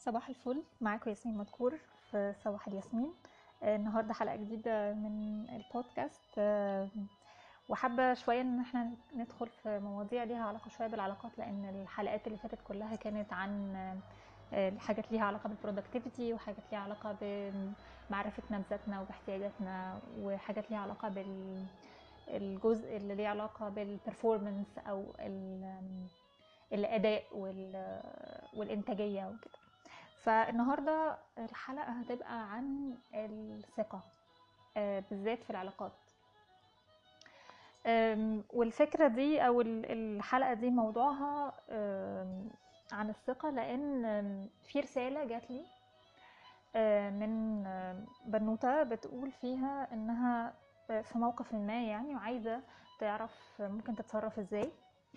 صباح الفل معاكم ياسمين مذكور في صباح الياسمين آه، النهارده حلقه جديده من البودكاست آه، وحابه شويه ان احنا ندخل في مواضيع ليها علاقه شويه بالعلاقات لان الحلقات اللي فاتت كلها كانت عن آه، حاجات ليها علاقه بالبرودكتيفيتي وحاجات ليها علاقه بمعرفتنا بذاتنا وباحتياجاتنا وحاجات ليها علاقه بالجزء اللي ليه علاقه بالبرفورمانس او ال- الاداء وال- والانتاجيه وكده فالنهارده الحلقه هتبقى عن الثقه آه، بالذات في العلاقات آم، والفكره دي او ال- الحلقه دي موضوعها آم، عن الثقه لان آم، في رساله جات لي آه، من آم، بنوته بتقول فيها انها آه، في موقف ما يعني وعايزه تعرف ممكن تتصرف ازاي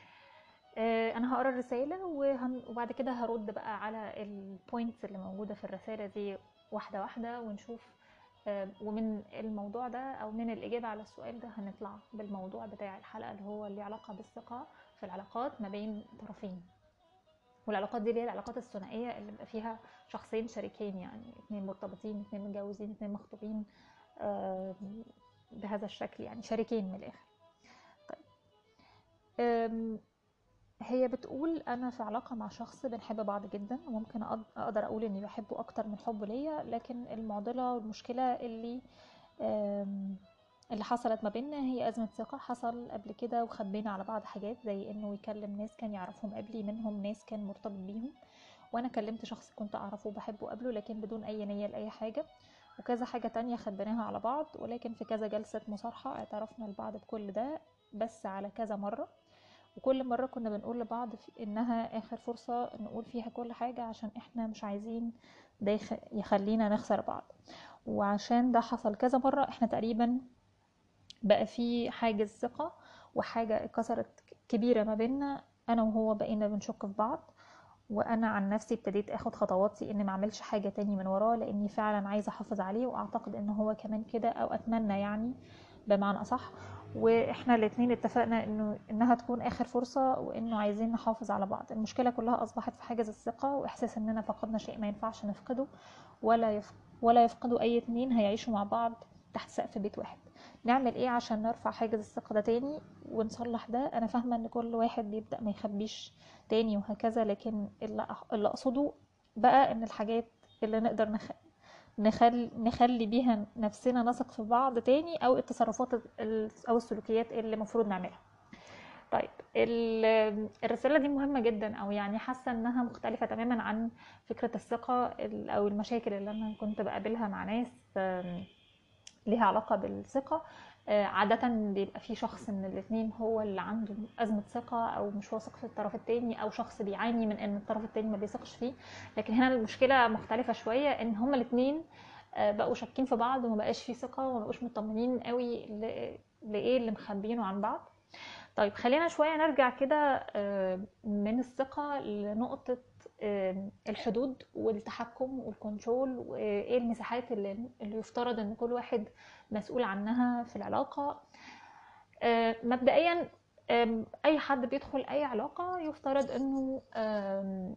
آه، انا هقرا الرساله وهن... وبعد كده هرد بقى على البوينتس اللي موجوده في الرساله دي واحده واحده ونشوف آه، ومن الموضوع ده او من الاجابه على السؤال ده هنطلع بالموضوع بتاع الحلقه اللي هو اللي علاقه بالثقه في العلاقات ما بين طرفين والعلاقات دي اللي هي العلاقات الثنائيه اللي بيبقى فيها شخصين شريكين يعني اتنين مرتبطين اتنين متجوزين اتنين مخطوبين آه، بهذا الشكل يعني شريكين من الاخر طيب آم، هي بتقول انا في علاقه مع شخص بنحب بعض جدا وممكن أق- اقدر اقول اني بحبه اكتر من حبه ليا لكن المعضله والمشكله اللي آم، اللي حصلت ما بيننا هي ازمه ثقه حصل قبل كده وخبينا على بعض حاجات زي انه يكلم ناس كان يعرفهم قبلي منهم ناس كان مرتبط بيهم وانا كلمت شخص كنت اعرفه وبحبه قبله لكن بدون اي نيه لاي حاجه وكذا حاجه تانية خبيناها على بعض ولكن في كذا جلسه مصارحه اعترفنا لبعض بكل ده بس على كذا مره وكل مرة كنا بنقول لبعض في إنها آخر فرصة نقول فيها كل حاجة عشان إحنا مش عايزين ده يخ- يخلينا نخسر بعض وعشان ده حصل كذا مرة إحنا تقريبا بقى في حاجز ثقة وحاجة اتكسرت كبيرة ما بيننا أنا وهو بقينا بنشك في بعض وانا عن نفسي ابتديت اخد خطواتي اني ما اعملش حاجه تاني من وراه لاني فعلا عايزه احافظ عليه واعتقد ان هو كمان كده او اتمنى يعني بمعنى اصح واحنا الاتنين اتفقنا انه انها تكون اخر فرصه وانه عايزين نحافظ على بعض المشكله كلها اصبحت في حاجز الثقه واحساس اننا فقدنا شيء ما ينفعش نفقده ولا يف... ولا يفقدوا اي اتنين هيعيشوا مع بعض تحت سقف بيت واحد نعمل ايه عشان نرفع حاجز الثقه ده تاني ونصلح ده انا فاهمه ان كل واحد بيبدا ما يخبيش تاني وهكذا لكن اللي أح- اللي اقصده بقى ان الحاجات اللي نقدر نخ... نخل... نخلي بيها نفسنا نثق في بعض تاني او التصرفات ال- او السلوكيات اللي المفروض نعملها طيب ال- الرسالة دي مهمة جدا او يعني حاسة انها مختلفة تماما عن فكرة الثقة ال- او المشاكل اللي انا كنت بقابلها مع ناس آم، ليها علاقة بالثقة آه، عادة بيبقى في شخص من الاتنين هو اللي عنده أزمة ثقة أو مش واثق في الطرف التاني أو شخص بيعاني من إن الطرف التاني ما بيثقش فيه لكن هنا المشكلة مختلفة شوية إن هما الاتنين آه، بقوا شاكين في بعض وما بقاش في ثقة وما بقوش مطمنين قوي ل- لإيه اللي مخبينه عن بعض طيب خلينا شوية نرجع كده آه، من الثقة لنقطة آه، الحدود والتحكم والكنترول وإيه المساحات اللي اللي يفترض إن كل واحد مسؤول عنها في العلاقة آه، مبدئيا آم، أي حد بيدخل أي علاقة يفترض إنه آم،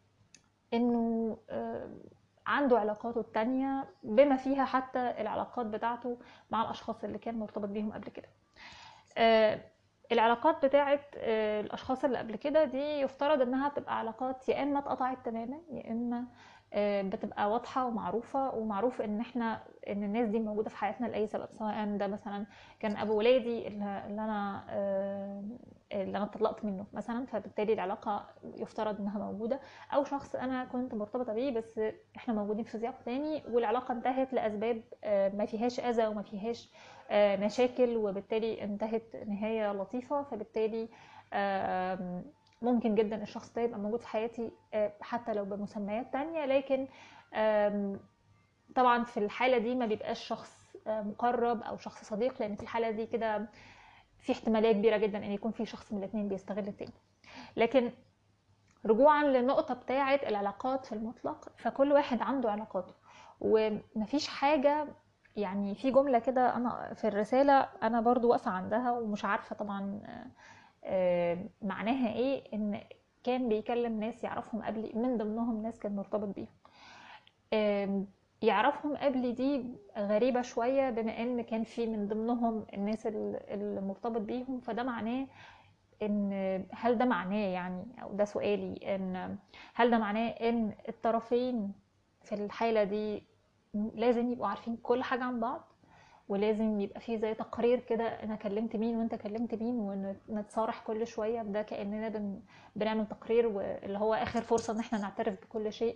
إنه آم، عنده علاقاته التانية بما فيها حتى العلاقات بتاعته مع الأشخاص اللي كان مرتبط بيهم قبل كده آه، العلاقات بتاعت آه، الاشخاص اللي قبل كده دي يفترض انها بتبقى علاقات يا اما اتقطعت تماما يا اما آه، بتبقى واضحه ومعروفه ومعروف ان احنا ان الناس دي موجوده في حياتنا لاي سبب سواء ده مثلا كان ابو ولادي اللي اللي انا آه، اللي انا اتطلقت منه مثلا فبالتالي العلاقه يفترض انها موجوده او شخص انا كنت مرتبطه بيه بس احنا موجودين في سياق تاني والعلاقه انتهت لاسباب آه، ما فيهاش اذى وما فيهاش آه، مشاكل وبالتالي انتهت نهاية لطيفة فبالتالي آم، ممكن جدا الشخص ده يبقى موجود في حياتي آه، حتى لو بمسميات تانية لكن آم، طبعا في الحالة دي ما بيبقاش شخص آه، مقرب أو شخص صديق لأن في الحالة دي كده في احتمالية كبيرة جدا أن يكون في شخص من الاتنين بيستغل التاني لكن رجوعا للنقطة بتاعة العلاقات في المطلق فكل واحد عنده علاقاته ومفيش حاجة يعني في جملة كده أنا في الرسالة أنا برضو واقفة عندها ومش عارفة طبعا آه، آه، معناها إيه إن كان بيكلم ناس يعرفهم قبل من ضمنهم ناس كان مرتبط بيهم يعرفهم قبل دي غريبة شوية بما ان كان في من ضمنهم الناس اللي مرتبط بيهم فده معناه ان هل ده معناه يعني او ده سؤالي ان هل ده معناه ان الطرفين في الحالة دي لازم يبقوا عارفين كل حاجة عن بعض ولازم يبقى فيه زي تقرير كده انا كلمت مين وانت كلمت مين ونتصارح كل شويه بده كاننا بن... بنعمل تقرير واللي هو اخر فرصه ان احنا نعترف بكل شيء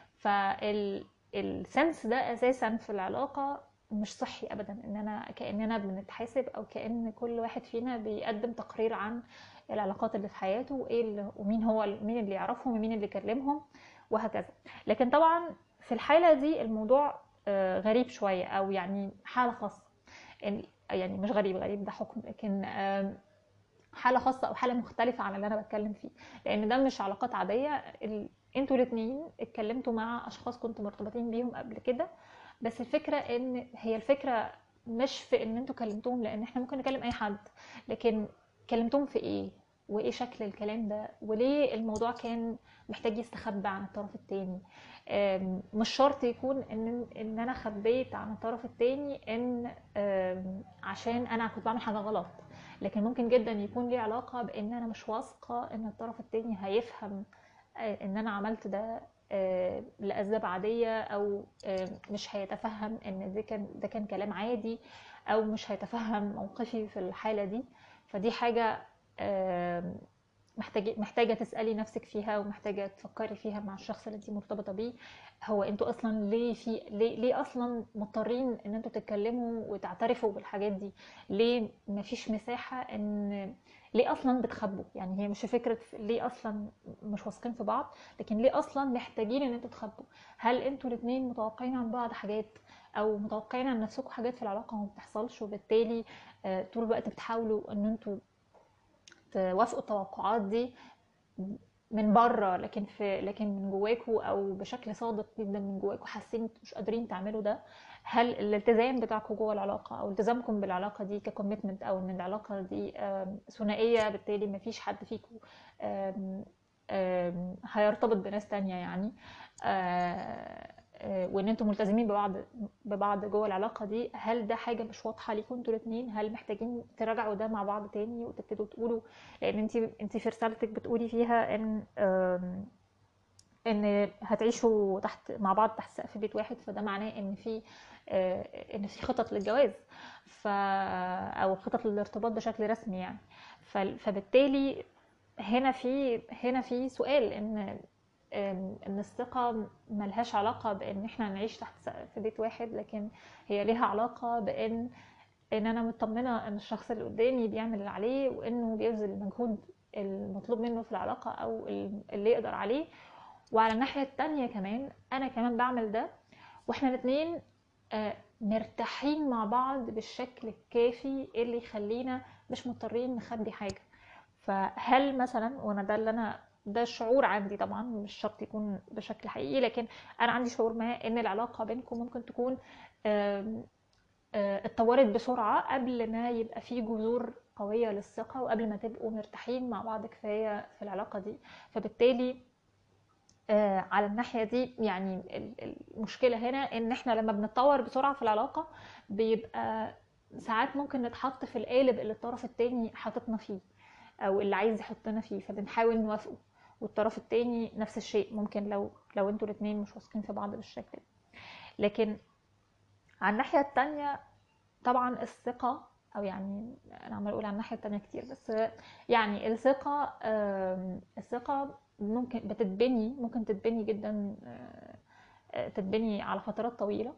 فالسنس ده اساسا في العلاقه مش صحي ابدا ان انا كاننا بنتحاسب او كان كل واحد فينا بيقدم تقرير عن العلاقات اللي في حياته وايه اللي ومين هو مين اللي يعرفهم ومين اللي يكلمهم وهكذا لكن طبعا في الحاله دي الموضوع آه، غريب شويه او يعني حاله خاصه يعني مش غريب غريب ده حكم لكن حاله خاصه او حاله مختلفه عن اللي انا بتكلم فيه لان ده مش علاقات عاديه انتوا الاثنين اتكلمتوا مع اشخاص كنتوا مرتبطين بيهم قبل كده بس الفكره ان هي الفكره مش في ان انتوا كلمتوهم لان احنا ممكن نكلم اي حد لكن كلمتوهم في ايه وايه شكل الكلام ده وليه الموضوع كان محتاج يستخبى عن الطرف التاني مش شرط يكون ان ان انا خبيت عن الطرف التاني ان عشان انا كنت بعمل حاجه غلط لكن ممكن جدا يكون ليه علاقه بان انا مش واثقه ان الطرف التاني هيفهم آه، ان انا عملت ده آه، لاسباب عاديه او مش هيتفهم ان ده كان ده كان كلام عادي او مش هيتفهم موقفي في الحاله دي فدي حاجه محتاجه محتاجه تسالي نفسك فيها ومحتاجه تفكري فيها مع الشخص اللي انت مرتبطه بيه هو انتوا اصلا ليه في ليه, ليه اصلا مضطرين ان انتوا تتكلموا وتعترفوا بالحاجات دي ليه مفيش مساحه ان ليه اصلا بتخبوا يعني هي مش فكره ليه اصلا مش واثقين في بعض لكن ليه اصلا محتاجين ان انتوا تخبوا هل انتوا الاثنين متوقعين عن بعض حاجات او متوقعين عن نفسكم حاجات في العلاقه وما بتحصلش وبالتالي آه، طول الوقت بتحاولوا ان انتوا توافقوا التوقعات دي من بره لكن في لكن من جواكوا او بشكل صادق جدا من جواكوا حاسين مش قادرين تعملوا ده هل الالتزام بتاعكم جوه العلاقه او التزامكم بالعلاقه دي ككوميتمنت او ان العلاقه دي ثنائيه بالتالي ما فيش حد فيكم هيرتبط بناس تانية يعني آه، آه، وان انتم ملتزمين ببعض ببعض جوه العلاقه دي هل ده حاجه مش واضحه ليكم انتوا الاثنين هل محتاجين تراجعوا ده مع بعض تاني وتبتدوا تقولوا لان انت انت في رسالتك بتقولي فيها ان ان هتعيشوا تحت مع بعض تحت سقف بيت واحد فده معناه ان في آه، ان في خطط للجواز ف او خطط للارتباط بشكل رسمي يعني فبالتالي هنا في هنا في سؤال ان ان الثقة ملهاش علاقة بان احنا نعيش تحت في بيت واحد لكن هي ليها علاقة بان ان انا مطمنة ان الشخص اللي قدامي بيعمل اللي عليه وانه بيبذل المجهود المطلوب منه في العلاقة او اللي يقدر عليه وعلى الناحية التانية كمان انا كمان بعمل ده واحنا الاتنين آه، مرتاحين مع بعض بالشكل الكافي اللي يخلينا مش مضطرين نخبي حاجة فهل مثلا وانا ده اللي انا ده شعور عندي طبعا مش شرط يكون بشكل حقيقي لكن انا عندي شعور ما ان العلاقه بينكم ممكن تكون آه، اتطورت بسرعه قبل ما يبقى في جذور قويه للثقه وقبل ما تبقوا مرتاحين مع بعض كفايه في العلاقه دي فبالتالي آه، على الناحيه دي يعني المشكله هنا ان احنا لما بنتطور بسرعه في العلاقه بيبقى ساعات ممكن نتحط في القالب اللي الطرف التاني حاططنا فيه او اللي عايز يحطنا فيه فبنحاول نوافقه والطرف التاني نفس الشيء ممكن لو لو انتوا الاثنين مش واثقين في بعض بالشكل ده لكن على الناحيه التانية طبعا الثقه او يعني انا عمال اقول على الناحيه التانية كتير بس يعني الثقه الثقه ممكن بتتبني ممكن تتبني جدا آه، تتبني على فترات طويله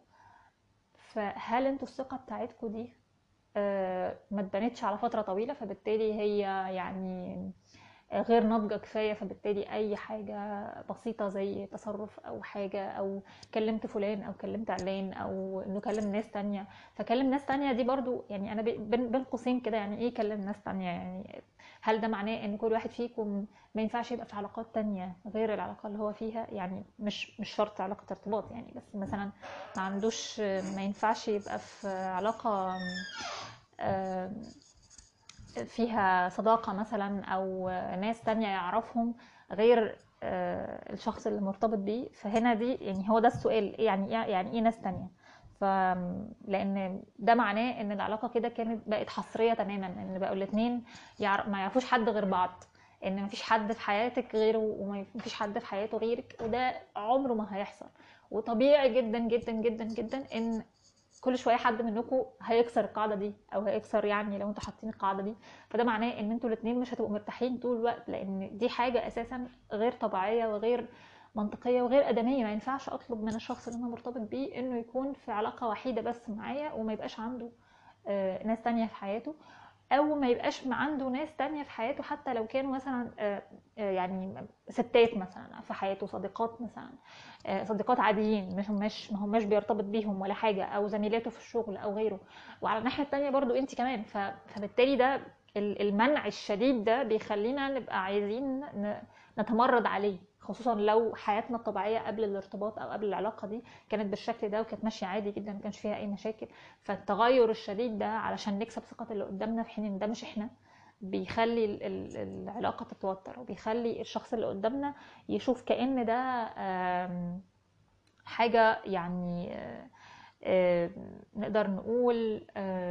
فهل انتوا الثقه بتاعتكم دي آه، ما اتبنتش على فتره طويله فبالتالي هي يعني غير ناضجه كفايه فبالتالي اي حاجه بسيطه زي تصرف او حاجه او كلمت فلان او كلمت علان او انه كلم ناس تانية فكلم ناس تانية دي برضو يعني انا بين قوسين كده يعني ايه كلم ناس تانية يعني هل ده معناه ان كل واحد فيكم ما ينفعش يبقى في علاقات تانية غير العلاقه اللي هو فيها يعني مش مش شرط علاقه ارتباط يعني بس مثلا ما عندوش ما ينفعش يبقى في علاقه فيها صداقة مثلا أو ناس تانية يعرفهم غير آه، الشخص اللي مرتبط بيه فهنا دي يعني هو ده السؤال يعني ايه يعني ايه ناس تانية ف لان ده معناه ان العلاقه كده كانت بقت حصريه تماما ان بقوا الاثنين يعرف ما يعرفوش حد غير بعض ان مفيش حد في حياتك غيره ومفيش حد في حياته غيرك وده عمره ما هيحصل وطبيعي جدا جدا جدا جدا ان كل شويه حد منكم هيكسر القاعده دي او هيكسر يعني لو انتوا حاطين القاعده دي فده معناه ان انتوا الاثنين مش هتبقوا مرتاحين طول الوقت لان دي حاجه اساسا غير طبيعيه وغير منطقيه وغير ادميه ما ينفعش اطلب من الشخص اللي انا مرتبط بيه انه يكون في علاقه وحيده بس معايا وما يبقاش عنده آه، ناس تانية في حياته او ما يبقاش عنده ناس تانية في حياته حتى لو كانوا مثلا آه، آه، يعني ستات مثلا في حياته صديقات مثلا آه، صديقات عاديين مش هماش ما هماش بيرتبط بيهم ولا حاجه او زميلاته في الشغل او غيره وعلى الناحيه التانية برضو انت كمان فبالتالي ده المنع الشديد ده بيخلينا نبقى عايزين نتمرد عليه خصوصا لو حياتنا الطبيعيه قبل الارتباط او قبل العلاقه دي كانت بالشكل ده وكانت ماشيه عادي جدا ما كانش فيها اي مشاكل فالتغير الشديد ده علشان نكسب ثقه اللي قدامنا في حين ان ده مش احنا بيخلي العلاقه تتوتر وبيخلي الشخص اللي قدامنا يشوف كان ده حاجه يعني نقدر نقول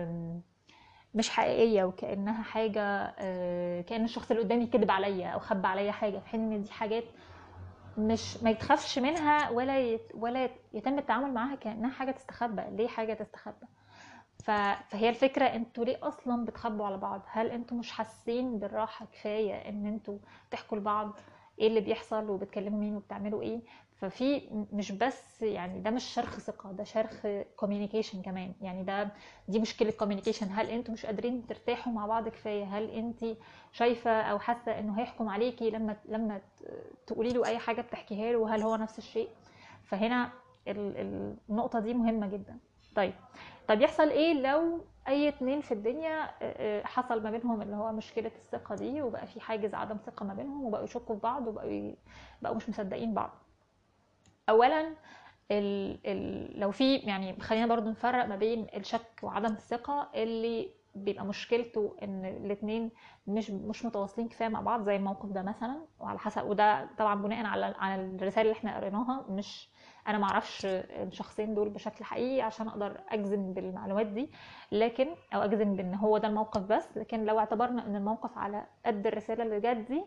مش حقيقيه وكانها حاجه كان الشخص اللي قدامي كذب عليا او خبى عليا حاجه في حين ان دي حاجات مش ما يتخافش منها ولا يت ولا يتم التعامل معاها كانها حاجه تستخبى ليه حاجه تستخبى فهي الفكره انتوا ليه اصلا بتخبوا على بعض هل انتوا مش حاسين بالراحه كفايه ان انتوا تحكوا لبعض ايه اللي بيحصل وبتكلموا مين وبتعملوا ايه ففي مش بس يعني ده مش شرخ ثقه ده شرخ كوميونيكيشن كمان يعني ده دي مشكله كوميونيكيشن هل انتوا مش قادرين ترتاحوا مع بعض كفايه هل انت شايفه او حاسه انه هيحكم عليكي لما لما تقولي له اي حاجه بتحكيها له هل هو نفس الشيء فهنا النقطه دي مهمه جدا طيب طب يحصل ايه لو اي اتنين في الدنيا حصل ما بينهم اللي هو مشكله الثقه دي وبقى في حاجز عدم ثقه ما بينهم وبقوا يشكوا في بعض وبقوا بقوا مش مصدقين بعض اولا ال ال لو في يعني خلينا برضو نفرق ما بين الشك وعدم الثقه اللي بيبقى مشكلته ان الاثنين مش مش متواصلين كفايه مع بعض زي الموقف ده مثلا وعلى حسب وده طبعا بناء على على الرسائل اللي احنا قريناها مش انا ما اعرفش الشخصين دول بشكل حقيقي عشان اقدر اجزم بالمعلومات دي لكن او اجزم بان هو ده الموقف بس لكن لو اعتبرنا ان الموقف على قد الرساله اللي جت دي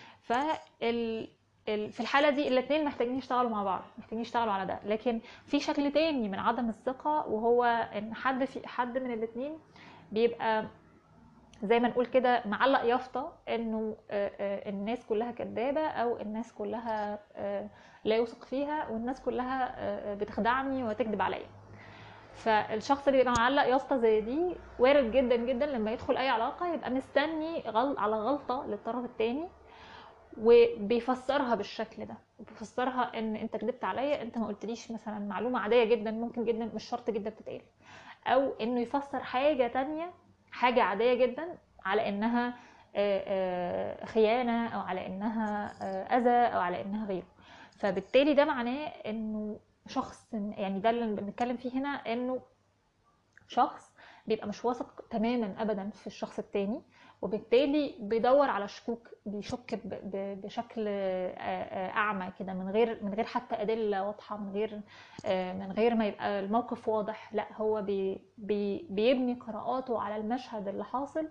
فال في الحاله دي الاثنين محتاجين يشتغلوا مع بعض محتاجين يشتغلوا على ده لكن في شكل تاني من عدم الثقه وهو ان حد في حد من الاثنين بيبقى زي ما نقول كده معلق يافطه انه الناس كلها كدابه او الناس كلها لا يوثق فيها والناس كلها بتخدعني وتكذب عليا فالشخص اللي بيبقى معلق يافطه زي دي وارد جدا جدا لما يدخل اي علاقه يبقى مستني غل على غلطه للطرف الثاني وبيفسرها بالشكل ده بيفسرها ان انت كذبت عليا انت ما قلتليش مثلا معلومه عاديه جدا ممكن جدا مش شرط جدا تتقال او انه يفسر حاجه تانية حاجه عاديه جدا على انها خيانه او على انها اذى او على انها غيره فبالتالي ده معناه انه شخص يعني ده اللي بنتكلم فيه هنا انه شخص بيبقى مش واثق تماما ابدا في الشخص التاني وبالتالي بيدور على شكوك بيشك بشكل اعمى كده من غير من غير حتى ادله واضحه من غير من غير ما يبقى الموقف واضح لا هو بي بي بيبني قراءاته على المشهد اللي حاصل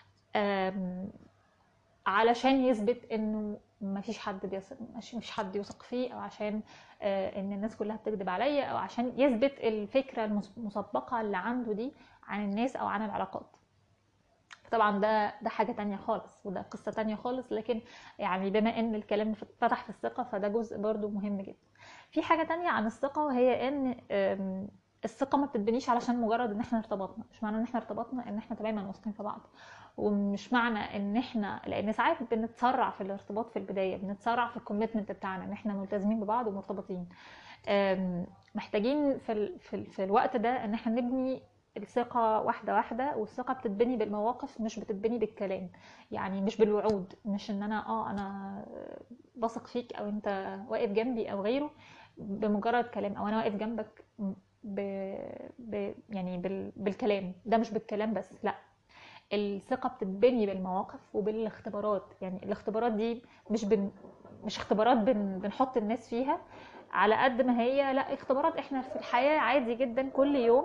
علشان يثبت انه ما فيش حد بيثق ما فيش حد يثق فيه او عشان ان الناس كلها بتكذب عليا او عشان يثبت الفكره المسبقه اللي عنده دي عن الناس او عن العلاقات طبعا ده ده حاجه تانية خالص وده قصه تانية خالص لكن يعني بما ان الكلام فتح في الثقه فده جزء برضو مهم جدا في حاجه تانية عن الثقه وهي ان الثقه ما بتتبنيش علشان مجرد ان احنا ارتبطنا مش معنى ان احنا ارتبطنا ان احنا تماما واثقين في بعض ومش معنى ان احنا لان ساعات بنتسرع في الارتباط في البدايه بنتسرع في الكوميتمنت بتاعنا ان احنا ملتزمين ببعض ومرتبطين محتاجين في, ال... في, ال... في الوقت ده ان احنا نبني الثقة واحدة واحدة والثقة بتتبني بالمواقف مش بتتبني بالكلام يعني مش بالوعود مش ان انا اه انا بثق فيك او انت واقف جنبي او غيره بمجرد كلام او انا واقف جنبك ب... ب... يعني بال... بالكلام ده مش بالكلام بس لا الثقة بتتبني بالمواقف وبالاختبارات يعني الاختبارات دي مش بن... مش اختبارات بن بنحط الناس فيها على قد ما هي لا اختبارات احنا في الحياه عادي جدا كل يوم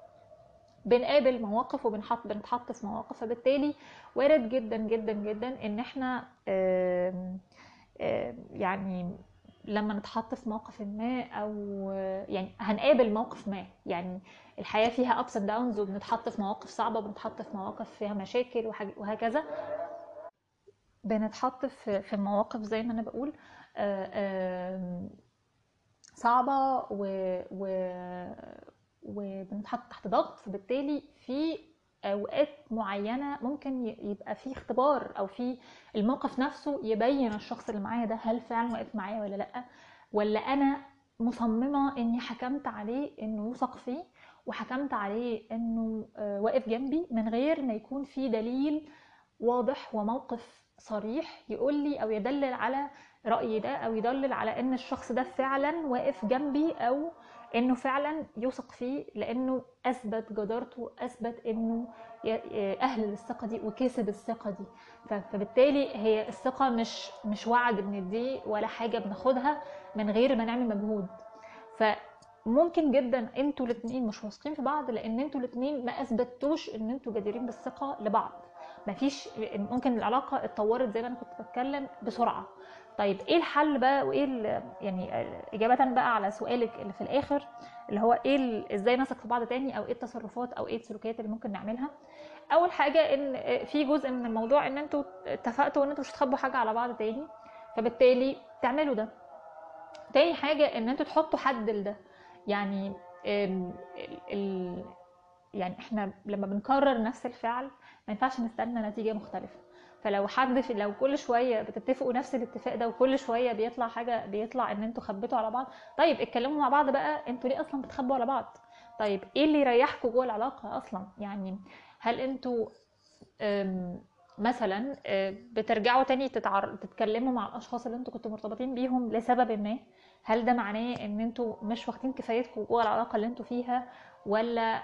بنقابل مواقف وبنحط بنتحط في مواقف فبالتالي وارد جدا جدا جدا ان احنا آم، آم، يعني لما نتحط في موقف ما او يعني هنقابل موقف ما يعني الحياة فيها ups and downs وبنتحط في مواقف صعبة وبنتحط في مواقف فيها مشاكل وحاج- وهكذا بنتحط في في مواقف زي ما انا بقول آه، آم، صعبة و... و... وبنتحط تحت ضغط فبالتالي في اوقات معينة ممكن ي- يبقى في اختبار او في الموقف نفسه يبين الشخص اللي معايا ده هل فعلا واقف معايا ولا لا ولا انا مصممة اني حكمت عليه انه يوثق فيه وحكمت عليه انه آه، واقف جنبي من غير ما يكون في دليل واضح وموقف صريح يقول لي او يدلل على رأيي ده او يدلل على ان الشخص ده فعلا واقف جنبي او انه فعلا يوثق فيه لانه اثبت جدارته اثبت انه ي- اهل للثقه دي وكسب الثقه دي ف- فبالتالي هي الثقه مش مش وعد بنديه ولا حاجه بناخدها من غير ما نعمل مجهود فممكن جدا انتوا الاتنين مش واثقين في بعض لان انتوا الاتنين ما اثبتوش ان انتوا جديرين بالثقه لبعض مفيش ممكن العلاقه اتطورت زي ما انا كنت بتكلم بسرعه طيب ايه الحل بقى وايه ال- يعني اجابه بقى على سؤالك اللي في الاخر اللي هو ايه ال- ازاي نثق في بعض تاني او ايه التصرفات او ايه السلوكيات اللي ممكن نعملها اول حاجه ان في جزء من الموضوع ان انتوا اتفقتوا ان انتوا مش هتخبوا حاجه على بعض تاني فبالتالي تعملوا ده تاني حاجه ان انتوا تحطوا حد لده يعني ال ال ال يعني احنا لما بنكرر نفس الفعل ما ينفعش نستنى نتيجه مختلفه فلو حد في لو كل شويه بتتفقوا نفس الاتفاق ده وكل شويه بيطلع حاجه بيطلع ان انتوا خبيتوا على بعض طيب اتكلموا مع بعض بقى انتوا ليه اصلا بتخبوا على بعض طيب ايه اللي يريحكم جوه العلاقه اصلا يعني هل انتوا أم، مثلا أه، بترجعوا تاني تتعر... تتكلموا مع الاشخاص اللي انتوا كنتوا مرتبطين بيهم لسبب ما هل ده معناه ان انتوا مش واخدين كفايتكم جوه العلاقه اللي انتوا فيها ولا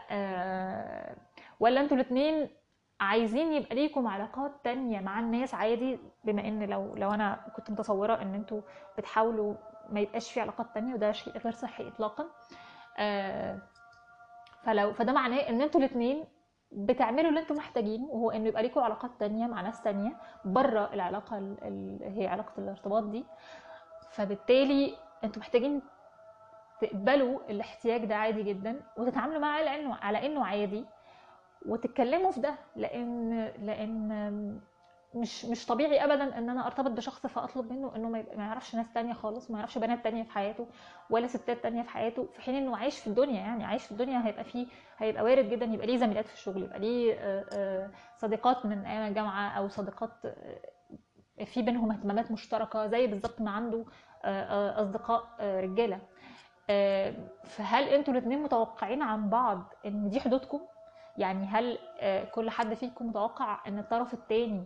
آه ولا انتوا الاتنين عايزين يبقى ليكم علاقات تانية مع الناس عادي بما ان لو لو انا كنت متصورة ان انتوا بتحاولوا ما يبقاش في علاقات تانية وده شيء غير صحي اطلاقا آه فلو فده معناه ان انتوا الاتنين بتعملوا اللي انتوا محتاجينه وهو انه يبقى ليكم علاقات تانية مع ناس تانية بره العلاقة ال- ال- هي علاقة الارتباط دي فبالتالي انتوا محتاجين تقبلوا الاحتياج ده عادي جدا وتتعاملوا معاه لانه على انه عادي وتتكلموا في ده لان لان مش مش طبيعي ابدا ان انا ارتبط بشخص فاطلب منه انه ما يبقى- ما يعرفش ناس تانية خالص ما يعرفش بنات تانية في حياته ولا ستات تانية في حياته في حين انه عايش في الدنيا يعني عايش في الدنيا هيبقى فيه هيبقى وارد جدا يبقى ليه زميلات في الشغل يبقى ليه آه، آه، صديقات من ايام الجامعه او صديقات آه، في بينهم اهتمامات مشتركه زي بالظبط ما عنده آه، آه، اصدقاء آه، رجاله آه، فهل انتوا الاتنين متوقعين عن بعض ان دي حدودكم يعني هل آه، كل حد فيكم متوقع ان الطرف التاني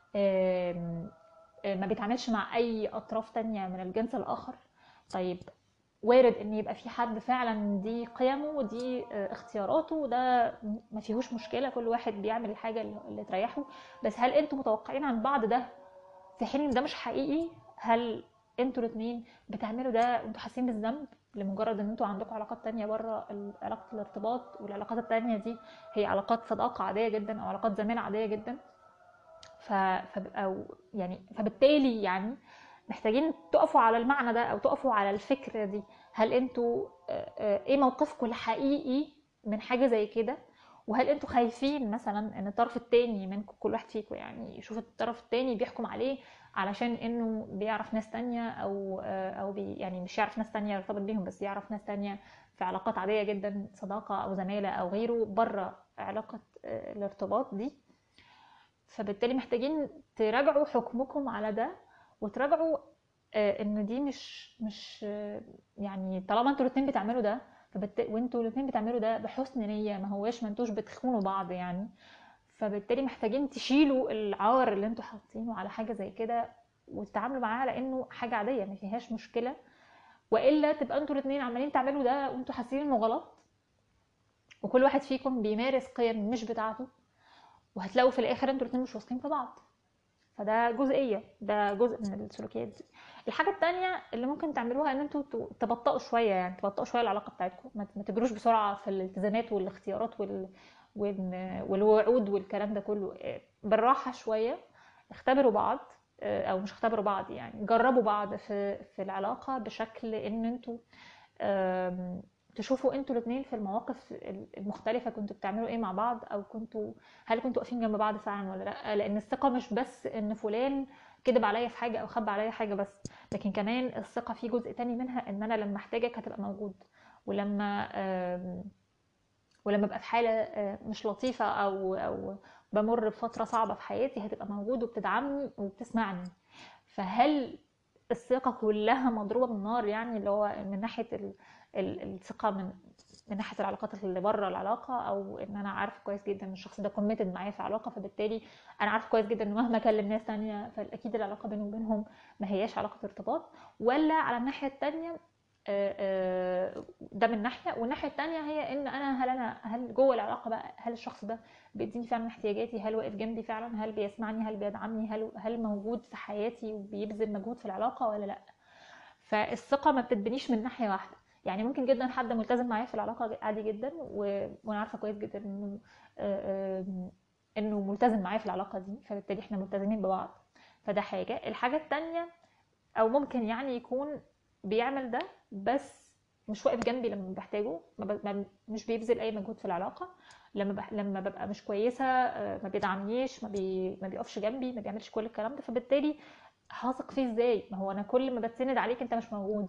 آم، آه، ما بيتعاملش مع اي اطراف تانية من الجنس الاخر طيب وارد ان يبقى في حد فعلا دي قيمه ودي آه، اختياراته وده ما فيهوش مشكله كل واحد بيعمل الحاجه اللي اللي تريحه بس هل انتوا متوقعين عن بعض ده في حين ان ده مش حقيقي هل انتوا الاتنين بتعملوا ده وانتوا حاسين بالذنب لمجرد ان انتوا عندكم علاقات تانية بره ال- علاقة الارتباط والعلاقات التانية دي هي علاقات صداقة عادية جدا او علاقات زمالة عادية جدا ف... فب... أو يعني فبالتالي يعني محتاجين تقفوا على المعنى ده او تقفوا على الفكرة دي هل انتوا آه، آه، ايه موقفكم الحقيقي من حاجة زي كده وهل انتوا خايفين مثلا ان الطرف التاني منكم كل واحد فيكم يعني يشوف الطرف التاني بيحكم عليه علشان انه بيعرف ناس تانية او آه، او بي يعني مش يعرف ناس تانية يرتبط بيهم بس يعرف ناس تانية في علاقات عادية جدا صداقة او زمالة او غيره بره علاقة آه، الارتباط دي فبالتالي محتاجين تراجعوا حكمكم على ده وتراجعوا آه، ان دي مش مش آه، يعني طالما انتوا الاتنين بتعملوا ده فبالت... وانتوا الاتنين بتعملوا ده بحسن نية ما هواش ما انتوش بتخونوا بعض يعني فبالتالي محتاجين تشيلوا العار اللي انتوا حاطينه على حاجة زي كده وتتعاملوا معاه على انه حاجة عادية ما فيهاش مشكلة والا تبقى انتوا الاتنين عمالين تعملوا ده وانتوا حاسين انه غلط وكل واحد فيكم بيمارس قيم مش بتاعته وهتلاقوا في الاخر انتوا الاتنين مش واثقين في بعض فده جزئيه ده جزء من السلوكيات دي الحاجه التانية اللي ممكن تعملوها ان انتوا ت- تبطئوا شويه يعني تبطئوا شويه العلاقه بتاعتكم ما ما تجروش بسرعه في الالتزامات والاختيارات وال... وال... والوعود والكلام ده كله إيه، بالراحه شويه اختبروا بعض آه، او مش اختبروا بعض يعني جربوا بعض في في العلاقه بشكل ان انتوا آم، تشوفوا انتوا الاثنين في المواقف المختلفه كنتوا بتعملوا ايه مع بعض او كنتوا هل كنتوا واقفين جنب بعض فعلا ولا لا لان الثقه مش بس ان فلان كذب عليا في حاجه او خبى عليا حاجه بس لكن كمان الثقه في جزء تاني منها ان انا لما احتاجك هتبقى موجود ولما آم، ولما ابقى في حاله آه، مش لطيفه او او بمر بفتره صعبه في حياتي هتبقى موجود وبتدعمني وبتسمعني فهل الثقه كلها مضروبه بالنار يعني اللي هو من ناحيه ال- ال- الثقه من من ناحيه العلاقات اللي بره العلاقه او ان انا عارفه كويس جدا ان الشخص ده كوميتد معايا في علاقه فبالتالي انا عارفه كويس جدا ان مهما اكلم ناس تانية فاكيد العلاقه بيني وبينهم ما هياش علاقه ارتباط ولا على الناحيه التانية آه، آه، ده من ناحيه والناحيه التانية هي ان انا هل انا هل جوه العلاقه بقى هل الشخص ده بيديني فعلا احتياجاتي هل واقف جنبي فعلا هل بيسمعني هل بيدعمني هل هل موجود في حياتي وبيبذل مجهود في العلاقه ولا لا فالثقه ما بتتبنيش من ناحيه واحده يعني ممكن جدا حد ملتزم معايا في العلاقه عادي جدا و... وانا عارفه كويس جدا انه آه، آه، انه ملتزم معايا في العلاقه دي فبالتالي احنا ملتزمين ببعض فده حاجه الحاجه التانية او ممكن يعني يكون بيعمل ده بس مش واقف جنبي لما بحتاجه ما ب... ما مش بيبذل اي مجهود في العلاقه لما بح... لما ببقى مش كويسه آه، ما بيدعمنيش ما, بي... ما بيقفش جنبي ما بيعملش كل الكلام ده فبالتالي هثق فيه ازاي ما هو انا كل ما بتسند عليك انت مش موجود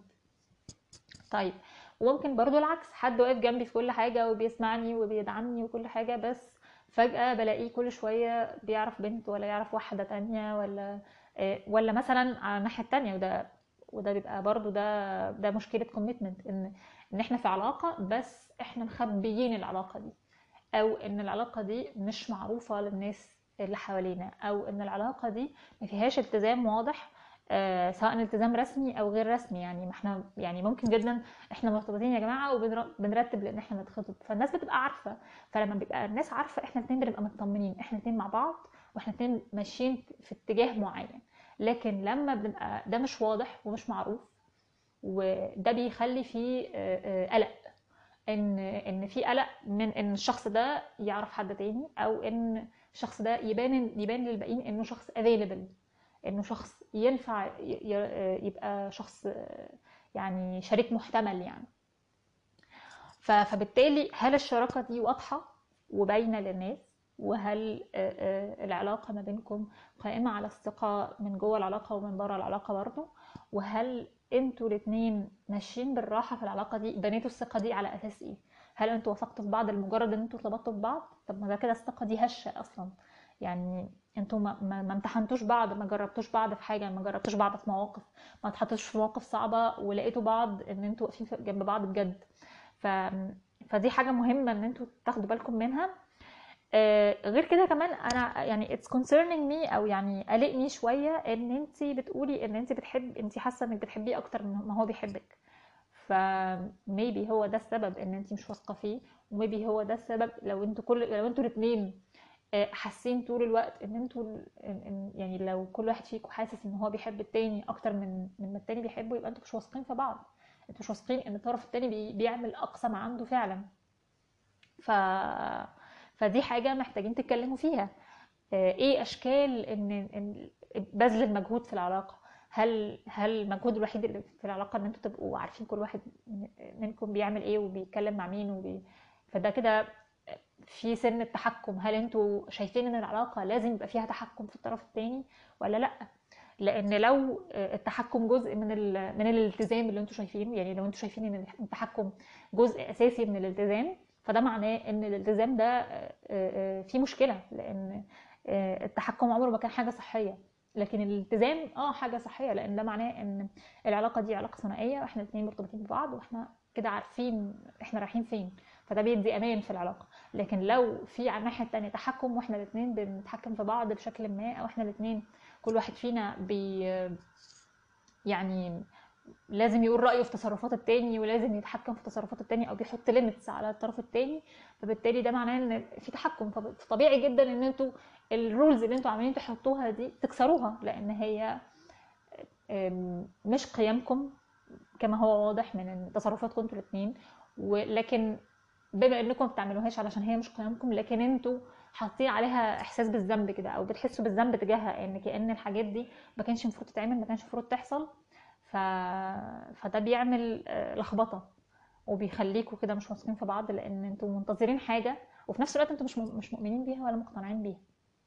طيب وممكن برضو العكس حد واقف جنبي في كل حاجة وبيسمعني وبيدعمني وكل حاجة بس فجأة بلاقيه كل شوية بيعرف بنت ولا يعرف واحدة تانية ولا آه، ولا مثلا على الناحية التانية وده وده بيبقى برضو ده ده مشكلة كوميتمنت ان ان احنا في علاقة بس احنا مخبيين العلاقة دي او ان العلاقة دي مش معروفة للناس اللي حوالينا او ان العلاقة دي ما فيهاش التزام واضح آه، سواء التزام رسمي او غير رسمي يعني ما احنا يعني ممكن جدا احنا مرتبطين يا جماعه وبنرتب لان احنا نتخطب فالناس بتبقى عارفه فلما بيبقى الناس عارفه احنا الاثنين بنبقى مطمنين احنا الاثنين مع بعض واحنا الاثنين ماشيين في اتجاه معين لكن لما بنبقى ده مش واضح ومش معروف وده بيخلي فيه آه، آه، قلق ان ان في قلق من ان الشخص ده يعرف حد تاني او ان الشخص ده يبان يبان للباقيين انه شخص افيلبل انه شخص ينفع ي- ي- يبقى شخص يعني شريك محتمل يعني ف- فبالتالي هل الشراكة دي واضحة وباينة للناس وهل آه، آه، العلاقة ما بينكم قائمة على الثقة من جوه العلاقة ومن بره العلاقة برضه وهل انتوا الاتنين ماشيين بالراحة في العلاقة دي بنيتوا الثقة دي على أساس ايه هل انتوا وثقتوا في بعض لمجرد ان انتوا ارتبطتوا ببعض طب ما ده كده الثقة دي هشة أصلا يعني انتوا ما, ما, ما امتحنتوش بعض ما جربتوش بعض في حاجة ما جربتوش بعض في مواقف ما اتحطيتوش في مواقف صعبة ولقيتوا بعض ان انتوا واقفين في- جنب بعض بجد ف... فدي حاجة مهمة ان انتوا تاخدوا بالكم منها آه، غير كده كمان انا يعني it's concerning me او يعني قلقني شويه ان انت بتقولي ان انت بتحب انت حاسه انك بتحبيه اكتر من ما هو بيحبك ف maybe هو ده السبب ان انت مش واثقه فيه وmaybe هو ده السبب لو انتوا كل لو انتوا الاثنين حاسين طول الوقت ان انتوا ال- إن- إن- يعني لو كل واحد فيكم حاسس ان هو بيحب التاني اكتر من من ما التاني بيحبه يبقى انتوا مش واثقين في بعض انتوا مش واثقين ان الطرف التاني بي- بيعمل اقصى ما عنده فعلا ف فدي حاجة محتاجين تتكلموا فيها آه، ايه اشكال ان إن بذل المجهود في العلاقة هل هل المجهود الوحيد اللي في العلاقة ان انتوا تبقوا عارفين كل واحد من- منكم بيعمل ايه وبيتكلم مع مين وبي... فده كده في سن التحكم هل انتوا شايفين ان العلاقة لازم يبقى فيها تحكم في الطرف التاني ولا لا لان لو التحكم جزء من ال... من الالتزام اللي انتوا شايفينه يعني لو انتوا شايفين ان التحكم جزء اساسي من الالتزام فده معناه ان الالتزام ده آه، آه، فيه مشكلة لان آه، التحكم عمره ما كان حاجة صحية لكن الالتزام اه حاجة صحية لان ده معناه ان العلاقة دي علاقة ثنائية واحنا الاثنين مرتبطين ببعض واحنا كده عارفين احنا رايحين فين فده بيدي امان في العلاقة لكن لو في على الناحية التانية تحكم واحنا الاثنين بنتحكم في بعض بشكل ما او احنا الاثنين كل واحد فينا بي يعني لازم يقول رايه في تصرفات التاني ولازم يتحكم في تصرفات التاني او بيحط ليميتس على الطرف التاني فبالتالي ده معناه ان في تحكم فطبيعي جدا ان انتوا الرولز اللي انتوا عاملين تحطوها دي تكسروها لان هي مش قيمكم كما هو واضح من تصرفاتكم انتوا الاثنين ولكن بما انكم ما بتعملوهاش علشان هي مش قيمكم لكن انتوا حاطين عليها احساس بالذنب كده او بتحسوا بالذنب تجاهها ان كان الحاجات دي ما كانش المفروض تتعمل ما كانش المفروض تحصل ف... فده بيعمل آه، لخبطه وبيخليكوا كده مش واثقين في بعض لان انتوا منتظرين حاجه وفي نفس الوقت انتوا مش مش مؤمنين بيها ولا مقتنعين بيها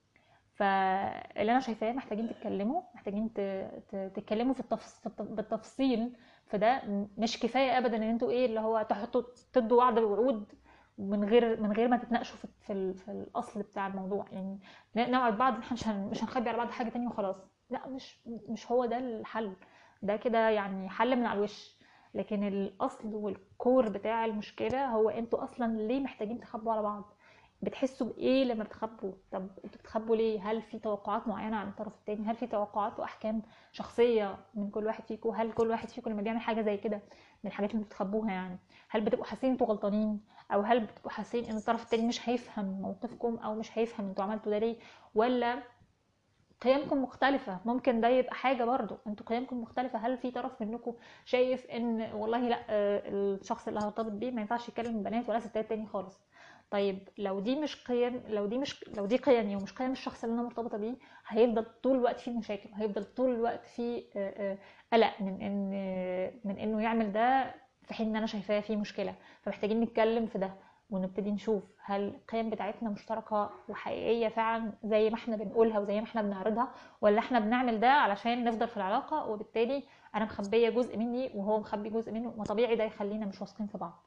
فاللي انا شايفاه محتاجين تتكلموا محتاجين تتكلموا في التفص... بالتفصيل فده مش كفايه ابدا ان انتوا ايه اللي هو تحطوا تدوا وعد وعود من غير من غير ما تتناقشوا في في, في الاصل بتاع الموضوع يعني نوعد بعض احنا مش مش هنخبي على بعض حاجه تانية وخلاص لا مش مش هو ده الحل ده كده يعني حل من على الوش لكن الاصل والكور بتاع المشكله هو انتوا اصلا ليه محتاجين تخبوا على بعض بتحسوا بايه لما بتخبوا طب انتوا بتخبوا ليه هل في توقعات معينه عن الطرف التاني هل في توقعات واحكام شخصيه من كل واحد فيكم هل كل واحد فيكم لما بيعمل حاجه زي كده من الحاجات اللي بتخبوها يعني هل بتبقوا حاسين انتوا غلطانين او هل بتبقوا حاسين ان الطرف التاني مش هيفهم موقفكم او مش هيفهم انتوا عملتوا ده ليه ولا قيمكم مختلفة ممكن ده يبقى حاجة برضو انتوا قيمكم مختلفة هل في طرف منكم شايف ان والله لا آه، الشخص اللي هرتبط بيه ما ينفعش يتكلم بنات ولا ستات تاني خالص طيب لو دي مش قيم لو دي مش لو دي قيمي ومش قيم الشخص اللي انا مرتبطه بيه هيفضل طول الوقت في مشاكل هيفضل طول الوقت في آه، آه، قلق من ان من انه يعمل ده في حين ان انا شايفاه في مشكله فمحتاجين نتكلم في ده ونبتدي نشوف هل القيم بتاعتنا مشتركه وحقيقيه فعلا زي ما احنا بنقولها وزي ما احنا بنعرضها ولا احنا بنعمل ده علشان نفضل في العلاقه وبالتالي انا مخبيه جزء مني وهو مخبي جزء منه ما طبيعي ده يخلينا مش واثقين في بعض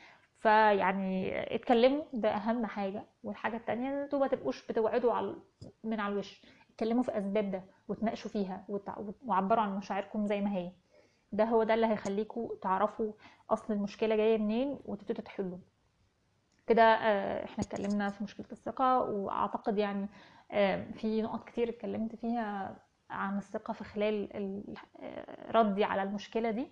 فيعني اتكلموا ده اهم حاجه والحاجه التانية ان انتوا ما تبقوش بتوعدوا على من على الوش اتكلموا في اسباب ده وتناقشوا فيها وعبروا عن مشاعركم زي ما هي ده هو ده اللي هيخليكم تعرفوا اصل المشكله جايه منين وتبتدوا تحلوا كده آه، احنا اتكلمنا في مشكله الثقه واعتقد يعني آه، في نقط كتير اتكلمت فيها عن الثقه في خلال آه، ردي على المشكله دي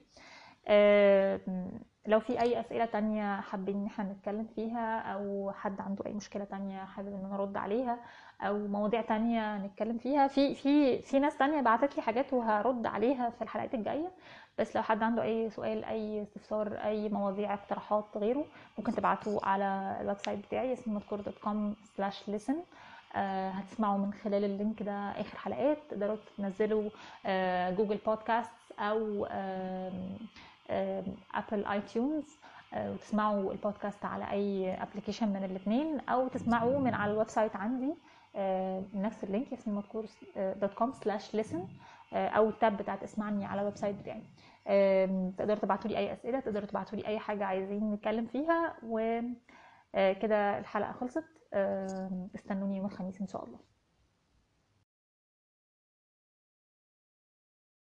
لو في اي اسئله تانية حابين ان احنا نتكلم فيها او حد عنده اي مشكله تانية حابب ان انا ارد عليها او مواضيع تانية نتكلم فيها في في في ناس تانية بعتت لي حاجات وهرد عليها في الحلقات الجايه بس لو حد عنده اي سؤال اي استفسار اي مواضيع اقتراحات غيره ممكن تبعتوه على الويب سايت بتاعي اسمه مذكور دوت كوم سلاش listen آه هتسمعوا من خلال اللينك ده اخر حلقات تقدروا تنزلوا آه جوجل بودكاست او آه ابل اي تيونز وتسمعوا البودكاست على اي ابلكيشن من الاثنين او تسمعوه من على الويب سايت عندي آه، نفس اللينك اسمه مذكور دوت كوم سلاش ليسن او التاب بتاعت اسمعني على الويب سايت بتاعي تقدروا تبعتوا لي اي اسئله تقدروا تبعتوا لي اي حاجه عايزين نتكلم فيها وكده آه، الحلقه خلصت استنوني يوم الخميس ان شاء الله